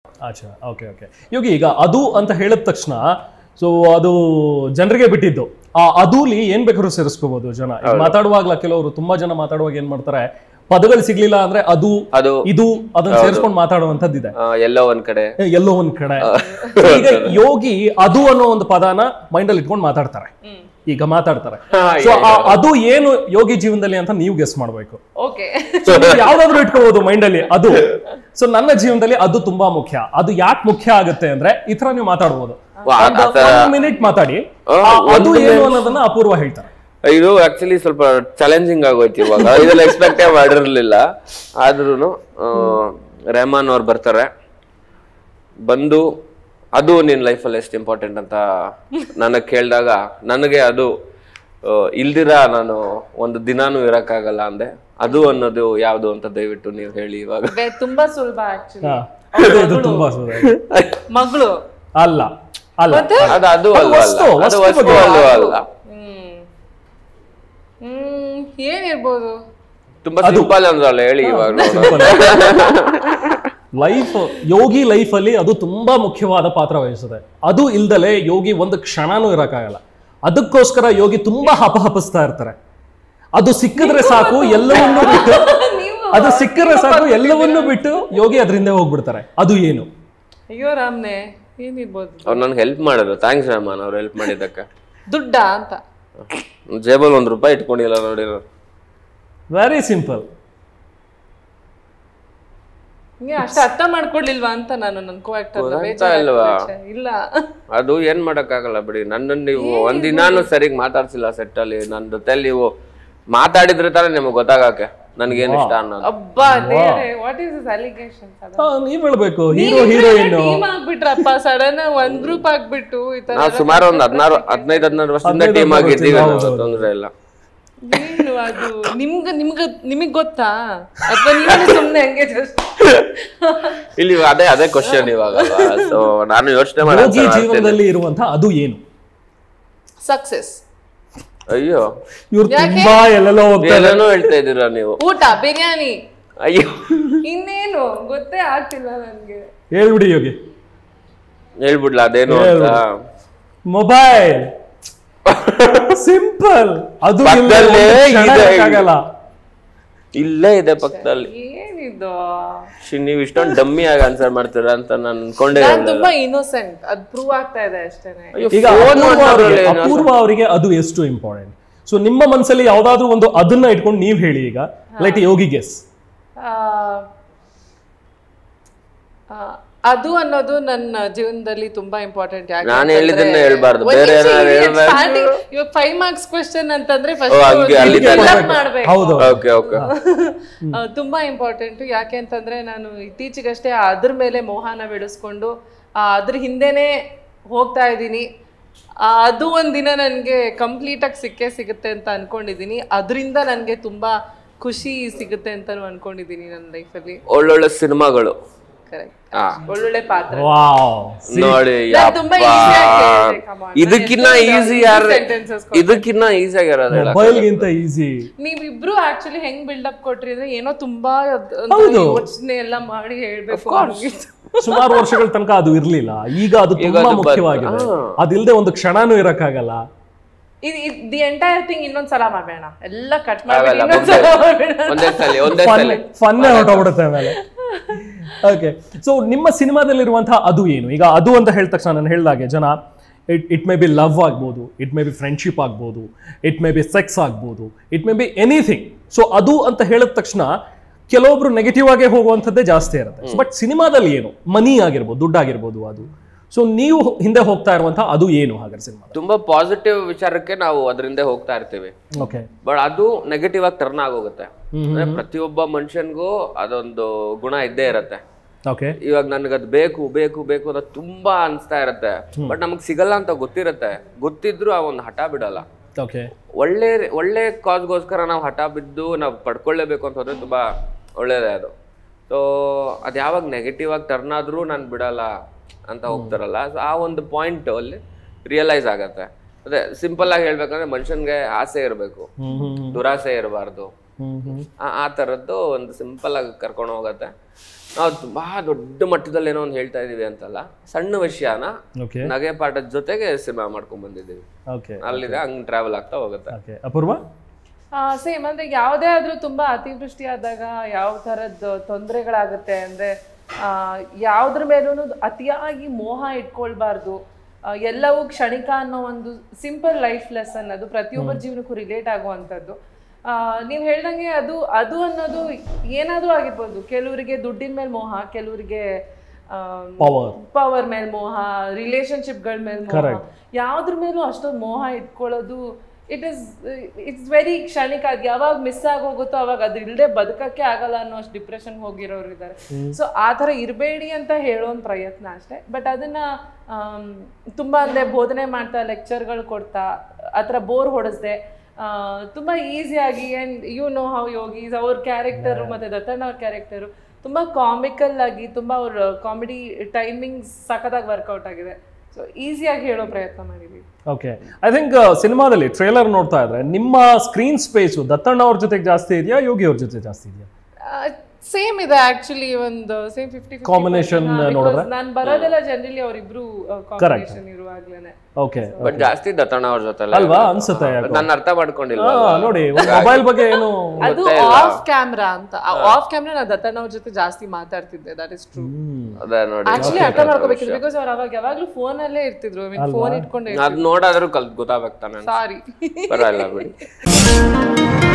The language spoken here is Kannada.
ಆಚಾ ಓಕೆ ಓಕೆ ಯೋಗಿ ಈಗ ಅದು ಅಂತ ಹೇಳಿದ ತಕ್ಷಣ ಸೊ ಅದು ಜನರಿಗೆ ಬಿಟ್ಟಿದ್ದು ಆ ಅದೂಲಿ ಏನ್ ಬೇಕಾದ್ರೂ ಸೇರಿಸ್ಕೋಬಹುದು ಜನ ಈಗ ಮಾತಾಡುವಾಗ್ಲ ಕೆಲವರು ತುಂಬಾ ಜನ ಮಾತಾಡುವಾಗ ಏನ್ ಮಾಡ್ತಾರೆ ಪದಗಳು ಸಿಗ್ಲಿಲ್ಲ ಅಂದ್ರೆ ಅದು ಅದು ಇದು ಅದನ್ನ ಸೇರಿಸ್ಕೊಂಡು ಮಾತಾಡುವಂತದ್ದಿದೆ ಆ, ಎಲ್ಲೋ ಒಂದ್ ಕಡೆ ಎಲ್ಲೋ ಒಂದ್ ಕಡೆ So ಈಗ ಯೋಗಿ ಅದು ಅನ್ನೋ ಒಂದು ಪದನ ಮೈಂಡ್ ಅಲ್ಲಿ ಇಟ್ಕೊಂಡು ಮಾತಾಡ್ತಾರೆ ಈಗ ಮಾತಾಡ್ತಾರೆ ಹಾ, ಸೊ ಅದು ಏನು ಯೋಗಿ ಜೀವನದಲ್ಲಿ ಅಂತ ನೀವು ಗೆಸ್ ಮಾಡ್ಬೇಕು ಓಕೆ So, ನೀವು ಯಾವ್ದಾದ್ರು ಇಟ್ಕೋಬಹುದು ಮೈಂಡ್ ಅಲ್ಲಿ ಅದು ಸೊ ನನ್ನ ಜೀವನದಲ್ಲಿ ಅದು ತುಂಬಾ ಮುಖ್ಯ ಅದು ಯಾಕೆ ಮುಖ್ಯ ಆಗುತ್ತೆ ಅಂದ್ರೆ ಈ ತರ ನೀವು ಮಾತಾಡ್ಬೋದು ವಾ, ಆ ತರ- ಮಿನಿಟ್ ಮಾತಾಡಿ ಆ, ಆ ಅದು ಏನು ಅನ್ನೋದನ್ನ ಅಪೂರ್ವ ಹೇಳ್ತಾರೆ ಇದು ಆಕ್ಚುಲಿ ಸ್ವಲ್ಪ ಚಾಲೆಂಜಿಂಗ್ ಆಗೋಯ್ತು ಇವಾಗ ಇದೆಲ್ಲ ಎಕ್ಸ್ಪೆಕ್ಟೇ ಮಾಡಿರ್ಲಿಲ್ಲ ಆದ್ರೂ ರೆಹಮಾನ್ ಅವ್ರು ಬರ್ತಾರೆ ಬಂದು ಅದು ನಿನ್ನ ಲೈಫಲ್ಲಿ ಎಷ್ಟು ಇಂಪಾರ್ಟೆಂಟ್ ಅಂತ ನನಗೆ ಕೇಳಿದಾಗ ನನಗೆ ಅದು ಆ, ಇಲ್ದಿರ ನಾನು ಒಂದು ದಿನಾನು ಇರಕ್ಕಾಗಲ್ಲ ಅಂದೆ ಅದು ಅನ್ನೋದು ಯಾವುದು ಅಂತ ದಯವಿಟ್ಟು ನೀವು ಹೇಳಿ ಇವಾಗ ತುಂಬಾ ಸುಲಭ ಆಕ್ಚುಲಿ ಹಾ. ಇದು ಇದು ತುಂಬಾ ಸುಲಭ. ಮಗಳು ಅಲ್ಲ ಅಲ್ಲ ಅದು ಅದು ಅದು ಅಲ್ವಾ ವಸ್ತು, ಅಲ್ಲ ಅದು ವಸ್ತು ವಸ್ತು ಬಗ್ಗೆ ಅಲ್ವಾ ಅಲ್ಲ ಹ್ಮ್ ಹ್ಮ್ ಏನಿರ್ಬೋದು ತುಂಬಾ ಸಿಂಪಲ್ ಅಂದ್ರಲ್ಲ ಹೇಳಿ ಇವಾಗ ಲೈಫ್ ಯೋಗಿ ಲೈಫ್ ಅಲ್ಲಿ ಅದು ತುಂಬಾ ಮುಖ್ಯವಾದ ಪಾತ್ರ ವಹಿಸುತ್ತೆ ಅದು ಇಲ್ದಲೆ ಯೋಗಿ ಒಂದು ಕ್ಷಣನೂ ಇರಕ್ಕಾಗಲ್ಲ ಅದಕ್ಕೋಸ್ಕರ ಯೋಗಿ ತುಂಬಾ ಹಪಹಪಿಸ್ತಾ ಇರ್ತಾರೆ ಅದು ಸಿಕ್ಕಿದ್ರೆ ಸಾಕು ಎಲ್ಲವನ್ನೂ ಬಿಟ್ಟು ಅದು ಸಿಕ್ಕಿದ್ರೆ ಸಾಕು ಎಲ್ಲವನ್ನೂ ಬಿಟ್ಟು ಯೋಗಿ ಅದರಿಂದ ಹೋಗ್ಬಿಡ್ತಾರೆ ಅದು ಏನು ಅಯ್ಯೋ ರಾಮ್ನೆ ಏನಿರ್ಬೋದು ಅವ್ರು ನನ್ಗೆ ಹೆಲ್ಪ್ ಮಾಡಿದ್ರು ಥ್ಯಾಂಕ್ಸ್ ರೆಹಮಾನ್ ಅವ್ರು ಹೆಲ್ಪ್ ಮಾಡಿದ್ದಕ್ಕೆ ದುಡ್ಡ ಅಂತ ಜೇಬಲ್ ಒಂದ್ ರೂಪಾಯಿ ಇಟ್ಕೊಂಡಿಲ್ಲ ನೋಡಿ ವೆರಿ ಸಿಂಪಲ್ ಹಿಂಗೆ ಅಷ್ಟು ಅರ್ಥ ಮಾಡ್ಕೊಡ್ಲಿಲ್ವಾ ಅಂತ ನಾನು ನನ್ ಕೋ ಆಕ್ಟರ್ ಗೊತ್ತಾಗ್ತಾ ಇಲ್ವಾ? ಇಲ್ಲ ಅದು ಏನ್ ಮಾಡಕ್ಕಾಗಲ್ಲ ಬಿಡಿ ನನ್ನನ್ನು ನೀವು ಒಂದಿನಾನು ಸರಿಗ್ ಮಾತಾಡ್ಸಿಲ್ಲ ಸೆಟ್ ಅಲ್ಲಿ ನನ್ನ ಜೊತೆ ನೀವು ಮಾತಾಡಿದ್ರೆ ತಾನೇ ನಿಮಗೆ ಗೊತ್ತಾಗಕ್ಕೆ ನನ್ಗೇನ್ ಇಷ್ಟ ಅನ್ನೋದು ಅಬ್ಬಾ ದೇವ್ರೆ ವಾಟ್ ಇಸ್ ದಿಸ್ ಅಲಿಗೇಷನ್ ನೀವ್ ಹೇಳ್ಬೇಕು ಹೀರೋ ಹೀರೋಯಿನ್ ಟೀಮ್ ಆಗ್ಬಿಟ್ರಪ್ಪ ಸಡನ್ ಒಂದ್ ಗ್ರೂಪ್ ಆಗ್ಬಿಟ್ಟು ಈ ತರ ನಾವು ಸುಮಾರು ಒಂದ್ ಹದಿನಾರು ಹದಿನೈದು ಹದಿನಾರು ವರ್ಷದಿಂದ ಟೀಮ್ ಆಗಿದ್ದೀವಿ ನಾವು, ತೊಂದ್ರೆ ಇಲ್ಲ ಏನು ಅದು ನಿಮ್ಗ ನಿಮ್ಗ ನಿಮಗ್ ಗೊತ್ತಾ ಅಥವಾ ನೀವು ಸುಮ್ನೆ ಹಂಗೆ ಜಸ್ಟ್ ಇಲ್ಲಿ ಅದೇ ಅದೇ ಕ್ವಶನ್ ಇವಾಗ ಸೊ ನಾನು ಯೋಚನೆ ಯೋಗಿ ಮಾಡಿ ಜೀವನದಲ್ಲಿ ಇರುವಂತಹ ಅದು ಏನು ಸಕ್ಸೆಸ್ ಅಯ್ಯೋ ಇವ್ರು ತುಂಬಾ ಎಲ್ಲೆಲ್ಲೋ ಹೋಗ್ತಾರೆ ಏನೇನೋ ಹೇಳ್ತಾ ಇದ್ದೀರಾ ನೀವು ಊಟ ಬಿರಿಯಾನಿ ಅಯ್ಯೋ ಇನ್ನೇನು ಗೊತ್ತೇ ಆಗ್ತಿಲ್ಲ ನನ್ಗೆ ಹೇಳ್ಬಿಡಿ ಯೋಗಿ ಹೇಳ್ಬಿಡ್ಲಾ ಅದೇನು ಅಂತ ಮೊಬೈಲ್ ಸಿಂಪಲ್ ಅದು ಇಲ್ದೆ ಪಕ್ಕದಲ್ಲೇ ಒಂದು ಕ್ಷಣ ಇದೆ. ಇರಕ್ಕಾಗಲ್ಲ. ಇಲ್ಲೇ ಇದೆ ಪಕ್ಕದಲ್ಲಿ ಏನಿದು ಶಿ, ನೀವ್ ಇಷ್ಟೊಂದು ಡಮ್ಮಿ ಆಗಿ ಆನ್ಸರ್ ಮಾಡ್ತೀರಾ ಅಂತ ನಾನು ಅನ್ಕೊಂಡೇ ನಾನ್ ಇರ್ಲಿಲ್ಲ. ತುಂಬಾ ಇನ್ನೋಸೆಂಟ್ ಅದ್ ಪ್ರೂವ್ ಆಗ್ತಾ ಇದೆ ಅಷ್ಟೇನೆ ಅಯ್ಯೋ, ಈಗ phone ಅಪೂರ್ವ ಮಾಡೋದ್ರಲ್ಲಿ ಅವರಿಗೆ ಏನು ಅಪೂರ್ವ ಅವರಿಗೆ ಅದು ಎಷ್ಟು ಇಂಪಾರ್ಟೆಂಟ್ ಸೊ ನಿಮ್ಮ ಮನಸ್ಸಲ್ಲಿ ಯಾವ್ದಾದ್ರು ಒಂದು ಅದನ್ನ ಇಟ್ಕೊಂಡು ನೀವ್ ಹೇಳಿ ಈಗ ಲೈಟ್ ಯೋಗಿ ಗೆಸ್ ಆ, ಆ, ಅದು ಅನ್ನೋದು ನನ್ನ ಜೀವನದಲ್ಲಿ ತುಂಬಾ ಇಂಪಾರ್ಟೆಂಟ್ ನಾನ್ ಹೇಳಿದ್ದನ್ನ ಹೇಳ್ಬಾರ್ದು, ಬೇರೆ ಏನಾದ್ರು ಹೇಳ್ಬೇಕು. ಇವಾಗ ಫೈವ್ ಮಾರ್ಕ್ಸ್ ಕ್ವೆಶನ್ ಅಂತಂದ್ರೆ ಓ, ಹಂಗೆ ಅಲ್ಲಿ ಫಸ್ಟ್ ಮಾಡ್ಬೇಕು ಹೌದು ಓಕೆ ಓಕೆ ಆ, ತುಂಬಾ ಇಂಪಾರ್ಟೆಂಟ್ ಯಾಕೆ ಅಂತಂದ್ರೆ ನಾನು ಇತ್ತೀಚೆಗಷ್ಟೇ ಅದ್ರ ಮೇಲೆ ಮೋಹನ ಬೆಳೆಸ್ಕೊಂಡು ಆ, ಅದ್ರ ಹಿಂದೆನೆ ಹೋಗ್ತಾ ಇದ್ದೀನಿ ಆ, ಅದು ಒಂದಿನ ನನಗೆ ಕಂಪ್ಲೀಟ್ ಆಗಿ ಸಿಕ್ಕೇ ಸಿಗುತ್ತೆ ಅಂತ ಅನ್ಕೊಂಡಿದ್ದೀನಿ ಅದರಿಂದ ನನಗೆ ತುಂಬಾ ಖುಷಿ ಸಿಗುತ್ತೆ ಅಂತಾನು ಅನ್ಕೊಂಡಿದ್ದೀನಿ ನನ್ನ ಲೈಫಲ್ಲಿ ಒಳ್ಳೊಳ್ಳೆ ಸಿನಿಮಾಗಳು ಕರೆಕ್ಟ್ ಹಾ. ಒಳ್ಳೊಳ್ಳೆ ಪಾತ್ರ ವಾವ್ ನೋಡಿ ನಾನ್ ತುಂಬಾ ಯಪ್ಪಾ. easy ಆಗಿ ಹೇಳಿದೆ, come on. ಇದಕ್ಕಿನ್ನ ನಾನು ಎಷ್ಟೋ ಈಸಿ easy ಯಾರು sentences ಕೊಟ್ಟೆ. ಇದಕ್ಕಿನ್ನ ಈಸಿ ಆಗಿರೋದು ಹೇಳಕ್ಕೆ. ಮೊಬೈಲ್ ಗಿಂತ ಈಸಿ ನೀವಿಬ್ರು ಆಕ್ಚುಲಿ ಹೆಂಗ್ ಬಿಲ್ಡಪ್ ಕೊಟ್ರಿ ಅಂದ್ರೆ ಏನೋ ತುಂಬಾ ಅದ್- ಹೌದು. ಯೋಚನೆ ಎಲ್ಲ ಮಾಡಿ ಹೇಳ್ಬೇಕು ಅನ್ನೋಂಗಿತ್ತು. ಸುಮಾರು ವರ್ಷಗಳ ತನಕ ಅದು ಇರ್ಲಿಲ್ಲ ಈಗ ಅದು ಈಗ ತುಂಬಾ ಅದು ಬ- ಮುಖ್ಯವಾಗಿದೆ ಅದಿಲ್ದೆ ಒಂದು ಕ್ಷಣನೂ ಇರಕ್ಕಾಗಲ್ಲ ದಿ ಎಂಟೈರ್ ಥಿಂಗ್ ಇನ್ನೊಂದ್ಸಲ ಮಾಡೋಣ ಎಲ್ಲ ಕಟ್ ಆಗಲ್ಲ, ಮಾಡಿ ಇನ್ನೊಂದ್ಸಲ ಮಾಡೋಣ ಒಂದೇ ಸಲ ಒಂದೇ ಫನ್ ಸಲ ಫನ್ನೇ ಹೊರಟೋಗ್ಬಿಡುತ್ತೆ ಆಮೇಲೆ ಓಕೆ ಸೊ ನಿಮ್ಮ ಸಿನಿಮಾದಲ್ಲಿರುವಂತಹ ಅದು ಏನು ಈಗ ಅದು ಅಂತ ಹೇಳಿದ ತಕ್ಷಣ ನಾನು ಹೇಳ್ದಾಗೆ ಜನ it it may be love ಆಗ್ಬೋದು ಇಟ್ ಮೇ ಬಿ ಫ್ರೆಂಡ್ಶಿಪ್ ಆಗ್ಬೋದು ಇಟ್ ಮೇ ಬಿ ಸೆಕ್ಸ್ ಆಗ್ಬೋದು it may be anything so ಅದು ಅಂತ ಹೇಳಿದ ತಕ್ಷಣ ಕೆಲವೊಬ್ರು ನೆಗೆಟಿವ್ ಆಗೇ ಹೋಗುವಂಥದ್ದೇ ಜಾಸ್ತಿ ಇರುತ್ತೆ ಬಟ್ ಸಿನಿಮಾದಲ್ಲಿ ಏನು ಮನಿ ಆಗಿರ್ಬೋದು ದುಡ್ಡಾಗಿರ್ಬೋದು ಅದು ಸೊ ನೀವು ಹಿಂದೆ ಹೋಗ್ತಾ ಇರುವಂತಹ ಅದು ಏನು ಹಾಗಾದ್ರೆ ಸಿನಿಮಾ ತುಂಬಾ ಪಾಸಿಟಿವ್ ವಿಚಾರಕ್ಕೆ ನಾವು ಅದರಿಂದ ಹೋಗ್ತಾ ಇರ್ತೀವಿ ಓಕೆ ಬಟ್ ಅದು ನೆಗೆಟಿವ್ ಆಗಿ ಟರ್ನ್ ಆಗೋಗುತ್ತೆ ಅಂದ್ರೆ ಪ್ರತಿಯೊಬ್ಬ ಮನುಷ್ಯನ್ಗೂ ಅದೊಂದು ಗುಣ ಇದ್ದೇ ಇರತ್ತೆ ಓಕೆ ಇವಾಗ ನನಗೆ ಅದು ಬೇಕು ಬೇಕು ಬೇಕು ಅಂತ ತುಂಬಾ ಅನ್ಸ್ತಾ ಇರತ್ತೆ ಬಟ್ ನಮಗ್ ಸಿಗಲ್ಲ ಅಂತ ಗೊತ್ತಿರತ್ತೆ ಗೊತ್ತಿದ್ರು ಆ ಒಂದು ಹಠ ಬಿಡಲ್ಲ ಓಕೆ ಒಳ್ಳೆ ಒಳ್ಳೆ ಕಾಸ್ಗೋಸ್ಕರ ನಾವು ಹಠ ಬಿದ್ದು ನಾವು ಪಡ್ಕೊಳ್ಳೇಬೇಕು ಅಂತ ಹೋದ್ರೆ ತುಂಬಾ ಒಳ್ಳೇದೇ ಅದು ಸೊ ಅದು ಯಾವಾಗ ನೆಗೆಟಿವ್ ಆಗಿ ಟರ್ನ್ ಆದ್ರೂ ನಾನು ಬಿಡಲ್ಲ ಅಂತ ಹೋಗ್ತಾರಲ್ಲ ಸೊ ಆ ಒಂದು ಪಾಯಿಂಟ್ ಅಲ್ಲಿ ರಿಯಲೈಸ್ ಆಗತ್ತೆ ಅದೇ ಸಿಂಪಲ್ ಆಗಿ ಹೇಳ್ಬೇಕಂದ್ರೆ ಮನುಷ್ಯನ್ಗೆ ಆಸೆ ಇರಬೇಕು ಹ್ಮ್ ಹ್ಮ್ ದುರಾಸೆ ಇರಬಾರ್ದು ಹ್ಮ್ ಹ್ಮ್ ಆ ಆ ಥರದ್ದು ಒಂದು ಸಿಂಪಲ್ ಆಗಿ ಕರ್ಕೊಂಡು ಹೋಗತ್ತೆ ನಾವು ತುಂಬಾ ದೊಡ್ಡ ಮಟ್ಟದಲ್ಲಿ ಏನೋ ಒಂದು ಹೇಳ್ತಾ ಇದೀವಿ ಅಂತಲ್ಲ ಸಣ್ಣ ವಿಷಯನ ಓಕೆ ನಗೆ ಪಾಠದ ಜೊತೆಗೆ ಸಿನಿಮಾ ಮಾಡ್ಕೊಂಡ್ ಬಂದಿದ್ದೀವಿ ಓಕೆ ಅಲ್ಲಿದೆ ಹಂಗ್ ಟ್ರಾವೆಲ್ ಆಗ್ತಾ ಹೋಗುತ್ತೆ ಓಕೆ ಅಪೂರ್ವ ಸೇಮ್ ಅಂದ್ರೆ ಯಾವುದೇ ಆದ್ರೂ ತುಂಬಾ ಅತಿವೃಷ್ಟಿ ಆದಾಗ ಯಾವ ಥರದ್ದು ತೊಂದರೆಗಳಾಗುತ್ತೆ ಅಂದ್ರೆ ಆ, ಯಾವ್ದ್ರ ಮೇಲೂ ಅತಿಯಾಗಿ ಮೋಹ ಇಟ್ಕೊಳ್ಬಾರ್ದು ಆ, ಎಲ್ಲವೂ ಕ್ಷಣಿಕ ಅನ್ನೋ ಒಂದು ಸಿಂಪಲ್ ಲೈಫ್ ಲೆಸನ್ ಅದು ಪ್ರತಿಯೊಬ್ಬರ ಜೀವನಕ್ಕೂ ರಿಲೇಟ್ ಆಗುವಂಥದ್ದು ನೀವು ಹೇಳ್ದಂಗೆ ಅದು ಅದು ಅನ್ನೋದು ಏನಾದರೂ ಆಗಿರ್ಬೋದು ಕೆಲವರಿಗೆ ದುಡ್ಡಿನ ಮೇಲೆ ಮೋಹ ಕೆಲವರಿಗೆ ಪವರ್ ಪವರ್ ಮೇಲೆ ಮೋಹ ರಿಲೇಶನ್ಶಿಪ್ಗಳ ಮೇಲೆ ಮೋಹ ಯಾವ್ದ್ರ ಮೇಲೂ ಅಷ್ಟೊಂದು ಮೋಹ ಇಟ್ಕೊಳ್ಳೋದು ಇಟ್ ಇಸ್ ಇಟ್ಸ್ ವೆರಿ ಕ್ಷಣಿಕ ಅದು ಯಾವಾಗ ಮಿಸ್ ಆಗೋಗುತ್ತೋ ಅವಾಗ ಅದು ಇಲ್ಲದೆ ಬದುಕಕ್ಕೆ ಆಗಲ್ಲ ಅನ್ನೋ ಅಷ್ಟು ಡಿಪ್ರೆಷನ್ ಹೋಗಿರೋರು ಇದ್ದಾರೆ ಸೊ ಆ ಥರ ಇರಬೇಡಿ ಅಂತ ಹೇಳೋ ಒಂದು ಪ್ರಯತ್ನ ಅಷ್ಟೇ ಬಟ್ ಅದನ್ನ ಆಮ್, ತುಂಬಾ ಅಂದ್ರೆ ಬೋಧನೆ ಮಾಡ್ತಾ ಲೆಕ್ಚರ್ಗಳು ಕೊಡ್ತಾ ಆ ಥರ ಬೋರ್ ಹೊಡೆಸ್ದೆ ಆ, ತುಂಬಾ ಈಸಿಯಾಗಿ ಆ್ಯಂಡ್ ಯು ನೋ ಹೌ ಯೋಗೀಸ್ ಅವ್ರ ಕ್ಯಾರೆಕ್ಟರು ಮತ್ತೆ ದತ್ತಣ್ಣ ಅವ್ರ ಕ್ಯಾರೆಕ್ಟರು ತುಂಬಾ ಕಾಮಿಕಲ್ ಆಗಿ ತುಂಬಾ ಅವ್ರ ಕಾಮಿಡಿ ಟೈಮಿಂಗ್ಸ್ ಸಖತ್ತಾಗಿ ವರ್ಕೌಟ್ ಆಗಿದೆ ಸೊ ಈಸಿಯಾಗಿ ಹೇಳೋ ಪ್ರಯತ್ನ ಮಾಡಿದ್ವಿ ಓಕೆ ಐ ಥಿಂಕ್ ಸಿನಿಮಾದಲ್ಲಿ ಟ್ರೇಲರ್ ನೋಡ್ತಾ ಇದ್ರೆ ನಿಮ್ಮ ಸ್ಕ್ರೀನ್ ಸ್ಪೇಸು ದತ್ತಣ್ಣ ಅವ್ರ ಜೊತೆಗೆ ಜಾಸ್ತಿ ಇದೆಯಾ ಯೋಗಿ ಅವ್ರ ಜೊತೆ ಜಾಸ್ತಿ ಇದೆಯಾ ಸೇಮ್ ಇದೆ ಆಕ್ಚುಲಿ ಒಂದು ಸೇಮ್ ಫಿಫ್ಟಿ Combination ನೋಡಿದ್ರೆ? ನಾನು ಬರೋದೆಲ್ಲ ಜನರಲಿ ಅವರಿಬ್ರು ಕಾಂಬಿನೇಷನ್ ಇರುವಾಗ್ಲೇನೆ ಓಕೆ ಬಟ್ ಜಾಸ್ತಿ ದತ್ತಣ್ಣ ಅವ್ರ ಜೊತೆ ಅಲ್ವಾ ಅನ್ಸುತ್ತೆ ಯಾಕೋ. ನಾನು ಅರ್ಥ ಮಾಡ್ಕೊಂಡಿಲ್ಲ ಹಾ, ನೋಡಿ ಮೊಬೈಲ್ ಬಗ್ಗೆ ಏನು ಅದು ಆಫ್ ಕ್ಯಾಮ್ರಾ ಅಂತ ಆಫ್ ಕ್ಯಾಮ್ರಾ ನಾನು ದತ್ತಣ್ಣ ಅವ್ರ ಜೊತೆ ಜಾಸ್ತಿ ಮಾತಾಡ್ತಿದ್ದೆ ದಟ್ ಇಸ್ ಟ್ರೂ ಅದೇ ನೋಡಿ ಆಕ್ಚುಲಿ ಅರ್ಥ ಮಾಡ್ಕೋಬೇಕಿತ್ತು ಬಿಕಾಸ್ ಅವ್ರು ಅವಾಗ ಯಾವಾಗ್ಲೂ ಫೋನ್ ಅಲ್ಲೇ ಇರ್ತಿದ್ರು ಫೋನ್ ಇಟ್ಕೊಂಡೆ ಅದ್ ನೋಡಾದ್ರೂ ಕಲ್ತ್ ಗೊತ್ತಾಗ್ಬೇಕು ತಾನೆ ಸಾರಿ ಪರವಾಗಿಲ್ಲ ಬಿಡಿ